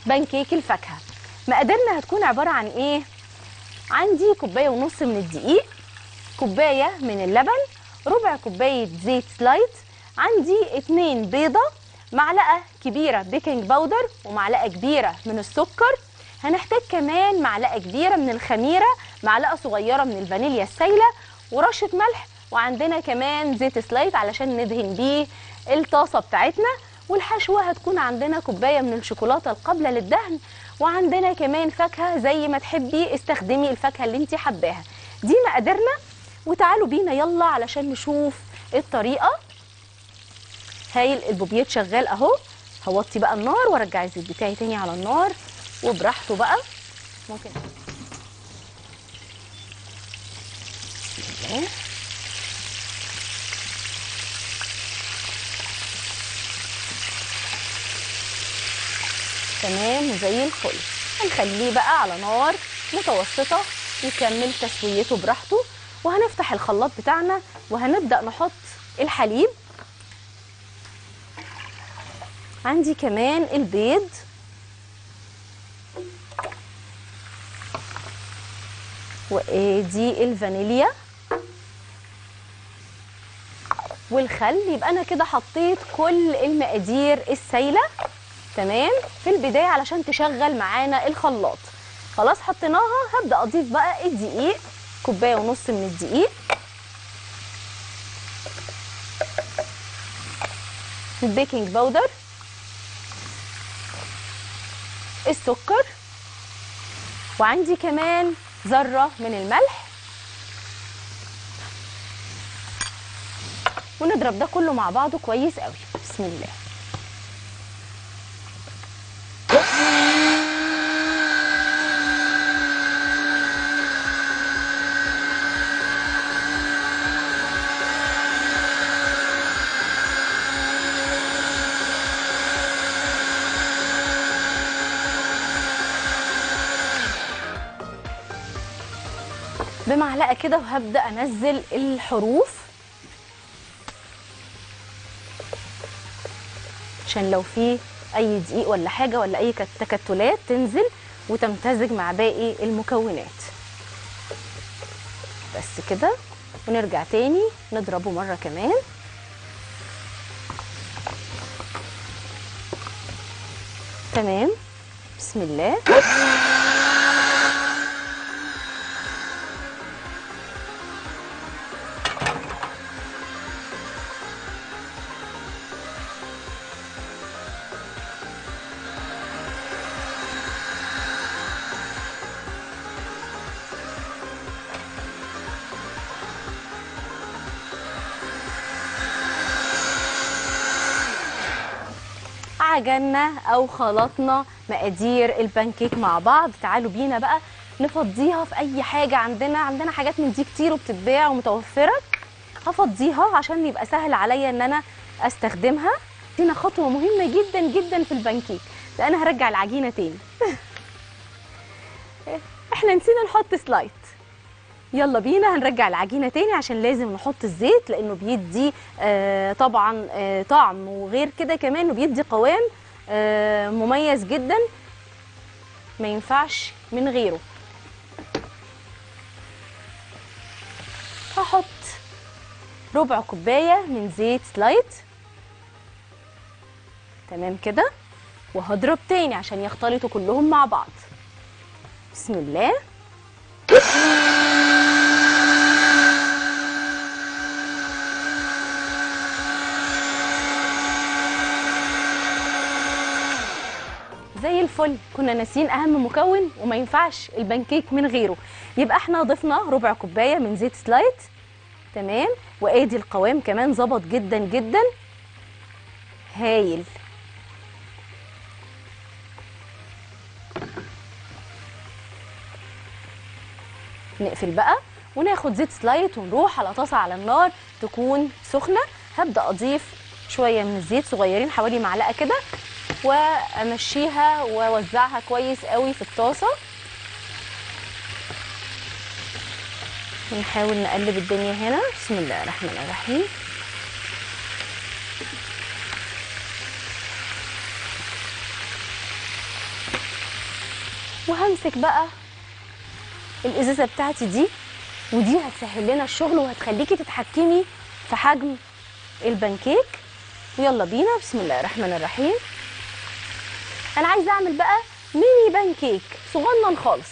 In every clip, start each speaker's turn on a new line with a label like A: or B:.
A: بانكيك الفاكهه مقاديرنا هتكون عباره عن ايه عندي كوبايه ونص من الدقيق كوبايه من اللبن ربع كوبايه زيت سلايت عندي اتنين بيضه معلقه كبيره بيكنج باودر ومعلقه كبيره من السكر هنحتاج كمان معلقه كبيره من الخميره معلقه صغيره من الفانيليا السايله ورشه ملح وعندنا كمان زيت سلايت علشان ندهن بيه الطاسه بتاعتنا والحشوه هتكون عندنا كوبايه من الشوكولاته القابله للدهن وعندنا كمان فاكهه زي ما تحبي استخدمي الفاكهه اللي انت حباها دي مقاديرنا وتعالوا بينا يلا علشان نشوف الطريقه هايل البوبيت شغال اهو هوطي بقى النار وارجع الزيت بتاعي تاني على النار وبراحته بقى ممكن بسم الله. تمام زي الفل هنخليه بقى على نار متوسطة يكمل تسويته براحته وهنفتح الخلاط بتاعنا وهنبدأ نحط الحليب عندي كمان البيض وادي الفانيليا والخل يبقى انا كده حطيت كل المقادير السايله تمام في البدايه علشان تشغل معانا الخلاط خلاص حطيناها هبدا اضيف بقى الدقيق كوبايه ونص من الدقيق البيكنج باودر السكر وعندي كمان ذره من الملح ونضرب ده كله مع بعضه كويس قوي بسم الله بمعلقه كده وهبدا انزل الحروف عشان لو في اي دقيق ولا حاجه ولا اي كت- تكتلات تنزل وتمتزج مع باقي المكونات بس كده ونرجع تاني نضربه مره كمان تمام بسم الله عجنا او خلطنا مقادير البانكيك مع بعض تعالوا بينا بقى نفضيها في اي حاجه عندنا عندنا حاجات من دي كتير وبتتباع ومتوفره هفضيها عشان يبقى سهل عليا ان انا استخدمها هنا خطوه مهمه جدا جدا في البانكيك ده انا هرجع العجينه تاني احنا نسينا نحط سلايد يلا بينا هنرجع العجينه تاني عشان لازم نحط الزيت لانه بيدي آه طبعا آه طعم وغير كده كمان انه بيدي قوام آه مميز جدا ما ينفعش من غيره هحط ربع كوبايه من زيت سلايت تمام كده وهضرب تاني عشان يختلطوا كلهم مع بعض بسم الله زي الفل كنا ناسيين اهم مكون وما ينفعش البانكيك من غيره يبقى احنا ضفنا ربع كوبايه من زيت سلايت تمام وادي القوام كمان ظبط جدا جدا هايل نقفل بقى وناخد زيت سلايت ونروح على طاسه على النار تكون سخنه هبدا اضيف شويه من الزيت صغيرين حوالي معلقه كده وامشيها واوزعها كويس قوي في الطاسه ونحاول نقلب الدنيا هنا بسم الله الرحمن الرحيم وهمسك بقى الازازه بتاعتي دي ودي هتسهل لنا الشغل وهتخليكي تتحكمي في حجم البانكيك ويلا بينا بسم الله الرحمن الرحيم انا عايزه اعمل بقى ميني بانكيك صغنن خالص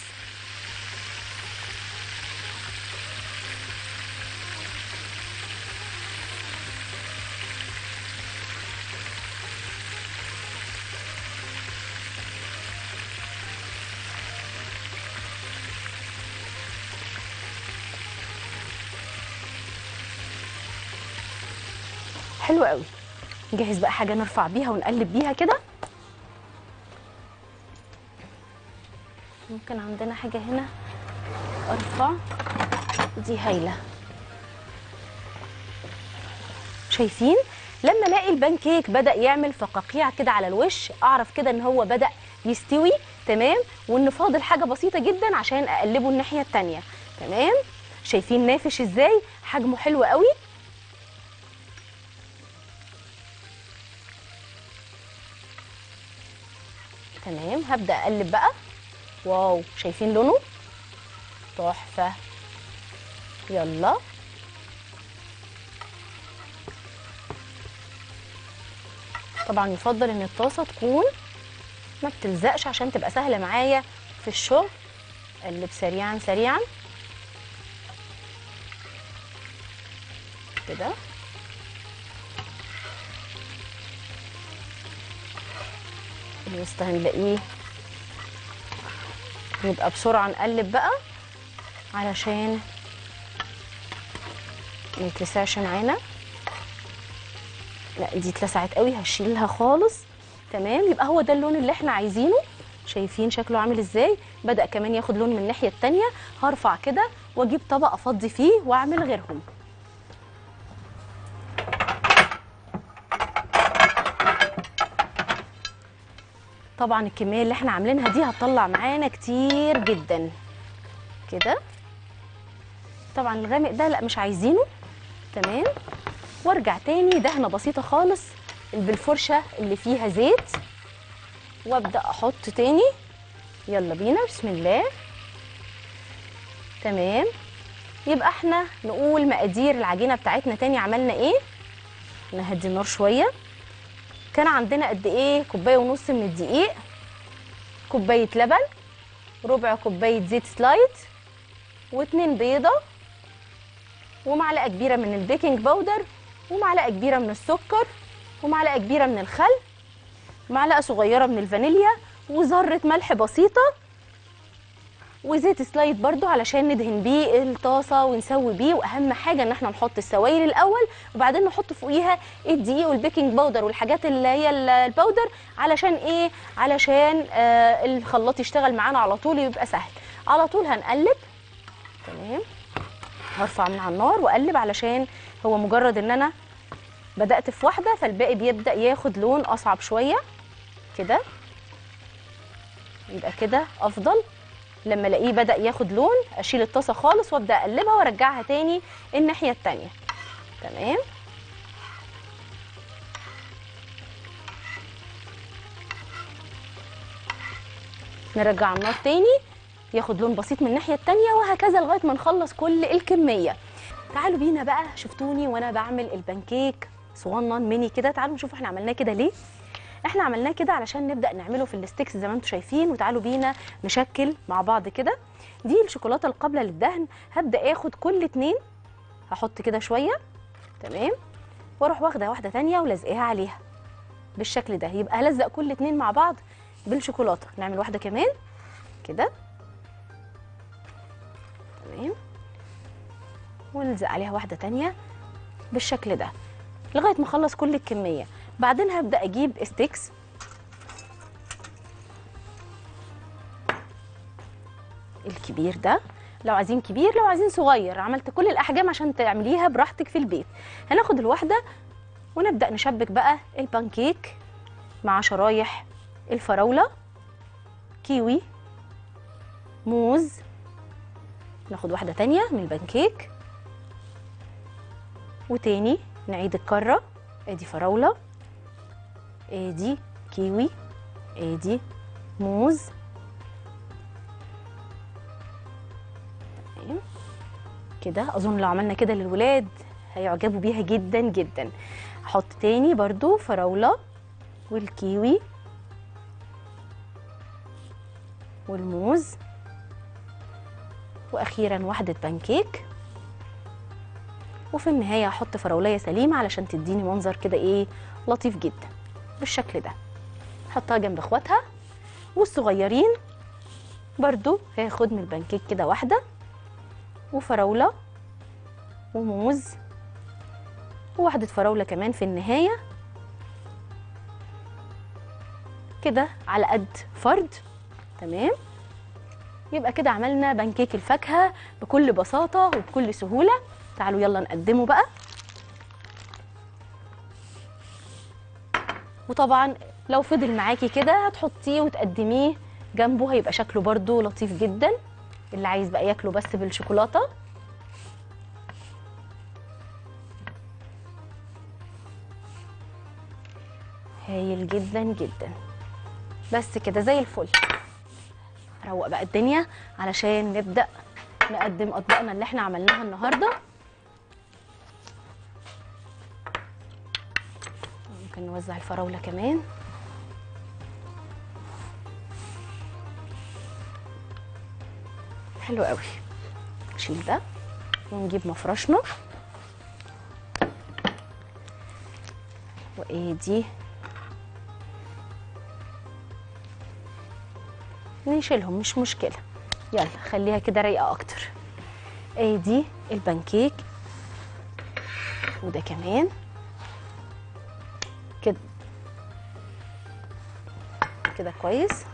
A: حلو قوي نجهز بقى حاجه نرفع بيها ونقلب بيها كده ممكن عندنا حاجه هنا ارفع دي هايله شايفين لما الاقي البانكيك بدا يعمل فقاقيع كده على الوش اعرف كده ان هو بدا يستوي تمام وان فاضل حاجه بسيطه جدا عشان اقلبه الناحيه التانية تمام شايفين نافش ازاي حجمه حلو قوي تمام هبدا اقلب بقى واو شايفين لونه تحفه يلا طبعا يفضل ان الطاسه تكون ما بتلزقش عشان تبقى سهله معايا في الشغل اقلب سريعا سريعا كده الوسط هنلاقيه يبقى بسرعه نقلب بقى علشان ما يتلسعش معانا لا دي اتلسعت قوي هشيلها خالص تمام يبقى هو ده اللون اللي احنا عايزينه شايفين شكله عامل ازاي بدا كمان ياخد لون من الناحيه التانية هرفع كده واجيب طبق افضي فيه واعمل غيرهم طبعا الكميه اللي احنا عاملينها دي هتطلع معانا كتير جدا كده طبعا الغامق ده لا مش عايزينه تمام وارجع تاني دهنه بسيطه خالص بالفرشه اللي فيها زيت وابدا احط تاني يلا بينا بسم الله تمام يبقى احنا نقول مقادير العجينه بتاعتنا تاني عملنا ايه نهدي النار شويه كان عندنا قد ايه كوبايه ونص من الدقيق كوبايه لبن ربع كوبايه زيت سلايد واتنين بيضه ومعلقه كبيره من البيكنج باودر ومعلقه كبيره من السكر ومعلقه كبيره من الخل معلقه صغيره من الفانيليا وذره ملح بسيطه وزيت سلايد برضو علشان ندهن بيه الطاسه ونسوي بيه واهم حاجه ان احنا نحط السوائل الاول وبعدين نحط فوقيها الدقيق والبيكنج باودر والحاجات اللي هي ال- الباودر علشان ايه علشان آه الخلاط يشتغل معانا على طول يبقى سهل على طول هنقلب تمام هرفع من على النار واقلب علشان هو مجرد ان انا بدات في واحده فالباقي بيبدا ياخد لون اصعب شويه كده يبقى كده افضل لما الاقيه بدا ياخد لون اشيل الطاسه خالص وابدا اقلبها وارجعها تاني الناحيه التانيه تمام نرجع النار تاني ياخد لون بسيط من الناحيه التانيه وهكذا لغايه ما نخلص كل الكميه تعالوا بينا بقى شفتوني وانا بعمل البانكيك صغنن ميني كده تعالوا نشوف احنا عملناه كده ليه احنا عملناه كده علشان نبدا نعمله في الستيكس زي ما انتم شايفين وتعالوا بينا نشكل مع بعض كده دي الشوكولاته القابله للدهن هبدا اخد كل اتنين هحط كده شويه تمام واروح واخده واحده تانية ولازقاها عليها بالشكل ده يبقى هلزق كل اتنين مع بعض بالشوكولاته نعمل واحده كمان كده تمام ونلزق عليها واحده تانية بالشكل ده لغايه ما اخلص كل الكميه بعدين هبدا اجيب ستيكس الكبير ده لو عايزين كبير لو عايزين صغير عملت كل الاحجام عشان تعمليها براحتك في البيت هناخد الواحده ونبدا نشبك بقى البانكيك مع شرايح الفراوله كيوي موز ناخد واحده تانية من البانكيك وتاني نعيد الكره ادي فراوله ادي كيوي ادي موز كده اظن لو عملنا كده للولاد هيعجبوا بيها جدا جدا احط تاني برضو فراوله والكيوي والموز واخيرا واحده بانكيك وفي النهايه هحط فراولايه سليمه علشان تديني منظر كده ايه لطيف جدا بالشكل ده احطها جنب اخواتها والصغيرين برضو هاخد من البانكيك كده واحده وفراوله وموز وواحده فراوله كمان في النهايه كده على قد فرد تمام يبقى كده عملنا بانكيك الفاكهه بكل بساطه وبكل سهوله تعالوا يلا نقدمه بقى وطبعا لو فضل معاكي كده هتحطيه وتقدميه جنبه هيبقى شكله برضو لطيف جدا اللي عايز بقى ياكله بس بالشوكولاته هايل جدا جدا بس كده زي الفل روق بقى الدنيا علشان نبدا نقدم اطباقنا اللي احنا عملناها النهارده ممكن نوزع الفراوله كمان حلو قوي نشيل ده ونجيب مفرشنا وايه دي نشيلهم مش مشكله يلا خليها كده رايقه اكتر ايه دي البانكيك وده كمان كده كده كويس